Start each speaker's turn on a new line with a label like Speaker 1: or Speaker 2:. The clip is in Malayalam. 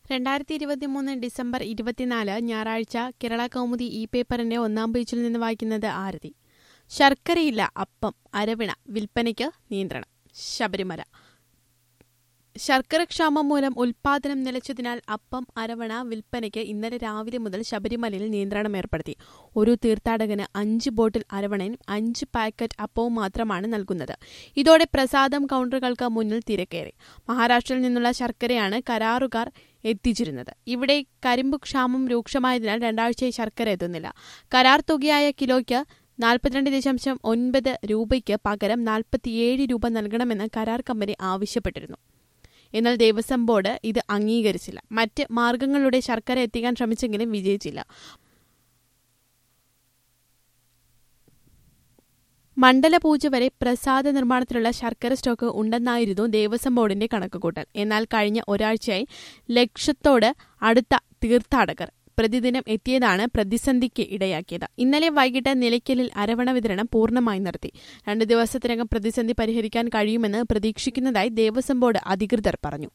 Speaker 1: രണ്ടായിരത്തി ഇരുപത്തിമൂന്ന് ഡിസംബർ ഇരുപത്തിനാല് ഞായറാഴ്ച കേരള കൗമുദി ഇ പേപ്പറിന്റെ ഒന്നാം പേജിൽ നിന്ന് വായിക്കുന്നത് ആരതി ശർക്കരയില്ല അപ്പം അരവിണ വിൽപ്പനയ്ക്ക് നിയന്ത്രണം ശബരിമല ശർക്കര ക്ഷാമം മൂലം ഉൽപാദനം നിലച്ചതിനാൽ അപ്പം അരവണ വിൽപ്പനയ്ക്ക് ഇന്നലെ രാവിലെ മുതൽ ശബരിമലയിൽ നിയന്ത്രണം ഏർപ്പെടുത്തി ഒരു തീർത്ഥാടകന് അഞ്ച് ബോട്ടിൽ അരവണയും അഞ്ച് പാക്കറ്റ് അപ്പവും മാത്രമാണ് നൽകുന്നത് ഇതോടെ പ്രസാദം കൗണ്ടറുകൾക്ക് മുന്നിൽ തിരക്കേറി മഹാരാഷ്ട്രയിൽ നിന്നുള്ള ശർക്കരയാണ് കരാറുകാർ എത്തിച്ചിരുന്നത് ഇവിടെ കരിമ്പ് ക്ഷാമം രൂക്ഷമായതിനാൽ രണ്ടാഴ്ചയായി ശർക്കര എത്തുന്നില്ല കരാർ തുകയായ കിലോയ്ക്ക് നാൽപ്പത്തിരണ്ട് ദശാംശം ഒൻപത് രൂപയ്ക്ക് പകരം നാൽപ്പത്തിയേഴ് രൂപ നൽകണമെന്ന് കരാർ കമ്പനി ആവശ്യപ്പെട്ടിരുന്നു എന്നാൽ ദേവസ്വം ബോർഡ് ഇത് അംഗീകരിച്ചില്ല മറ്റ് മാർഗങ്ങളിലൂടെ ശർക്കര എത്തിക്കാൻ ശ്രമിച്ചെങ്കിലും വിജയിച്ചില്ല മണ്ഡലപൂജ വരെ പ്രസാദ നിർമ്മാണത്തിലുള്ള ശർക്കര സ്റ്റോക്ക് ഉണ്ടെന്നായിരുന്നു ദേവസ്വം ബോർഡിന്റെ കണക്കുകൂട്ടൽ എന്നാൽ കഴിഞ്ഞ ഒരാഴ്ചയായി ലക്ഷത്തോട് അടുത്ത തീർത്ഥാടകർ പ്രതിദിനം എത്തിയതാണ് പ്രതിസന്ധിക്ക് ഇടയാക്കിയത് ഇന്നലെ വൈകിട്ട് നിലയ്ക്കലിൽ അരവണ വിതരണം പൂർണ്ണമായി നിർത്തി രണ്ട് ദിവസത്തിനകം പ്രതിസന്ധി പരിഹരിക്കാൻ കഴിയുമെന്ന് പ്രതീക്ഷിക്കുന്നതായി ദേവസ്വം ബോർഡ് അധികൃതർ പറഞ്ഞു